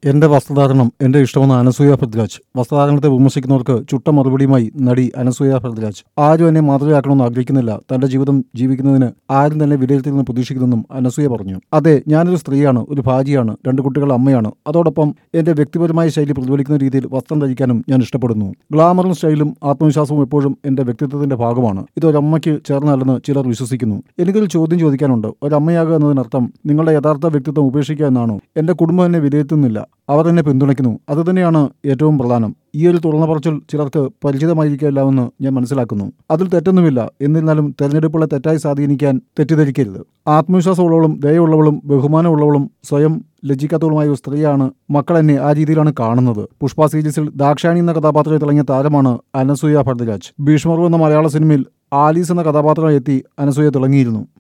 എന്റെ വസ്ത്രധാരണം എന്റെ ഇഷ്ടമെന്ന അനസൂയ പൃഥ്വിരാജ് വസ്ത്രധാരണത്തെ വിമർശിക്കുന്നവർക്ക് ചുട്ട മറുപടിയുമായി നടി അനസൂയ പൃഥ്വിരാജ് ആരും എന്നെ മാതൃകയാക്കണമെന്ന് ആഗ്രഹിക്കുന്നില്ല തന്റെ ജീവിതം ജീവിക്കുന്നതിന് ആരും തന്നെ വിലയിരുത്തില്ലെന്ന് പ്രതീക്ഷിക്കുന്നെന്നും അനസൂയ പറഞ്ഞു അതെ ഞാനൊരു സ്ത്രീയാണ് ഒരു ഭാര്യയാണ് രണ്ട് കുട്ടികളുടെ അമ്മയാണ് അതോടൊപ്പം എന്റെ വ്യക്തിപരമായ ശൈലി പ്രതിഫലിക്കുന്ന രീതിയിൽ വസ്ത്രം ധരിക്കാനും ഞാൻ ഇഷ്ടപ്പെടുന്നു ഗ്ലാമറും സ്റ്റൈലും ആത്മവിശ്വാസവും എപ്പോഴും എന്റെ വ്യക്തിത്വത്തിന്റെ ഭാഗമാണ് ഇത് ഒരമ്മയ്ക്ക് ചേർന്നല്ലെന്ന് ചിലർ വിശ്വസിക്കുന്നു എനിക്കൊരു ചോദ്യം ചോദിക്കാനുണ്ട് ഒരമ്മയാകുക എന്നതിനർത്ഥം നിങ്ങളുടെ യഥാർത്ഥ വ്യക്തിത്വം ഉപേക്ഷിക്കുക എന്നാണോ എന്റെ കുടുംബം എന്നെ വിലയിരുത്തുന്നില്ല അവർ എന്നെ പിന്തുണയ്ക്കുന്നു അതുതന്നെയാണ് ഏറ്റവും പ്രധാനം ഈ ഒരു തുറന്ന പറച്ചിൽ ചിലർക്ക് പരിചിതമായിരിക്കില്ലാമെന്ന് ഞാൻ മനസ്സിലാക്കുന്നു അതിൽ തെറ്റൊന്നുമില്ല എന്നിരുന്നാലും തെരഞ്ഞെടുപ്പുകളെ തെറ്റായി സ്വാധീനിക്കാൻ തെറ്റിദ്ധരിക്കരുത് ആത്മവിശ്വാസമുള്ളവളും ദയുള്ളവളും ബഹുമാനമുള്ളവളും സ്വയം ലജ്ജിക്കാത്തവളുമായ ഒരു സ്ത്രീയാണ് മക്കൾ എന്നെ ആ രീതിയിലാണ് കാണുന്നത് പുഷ്പ സീരീസിൽ ദാക്ഷാണി എന്ന കഥാപാത്രത്തിൽ തിളങ്ങിയ താരമാണ് അനസൂയ ഭരദ്വാജ് ഭീഷ്മർവ് എന്ന മലയാള സിനിമയിൽ ആലീസ് എന്ന കഥാപാത്രമായി എത്തി അനസൂയ തിളങ്ങിയിരുന്നു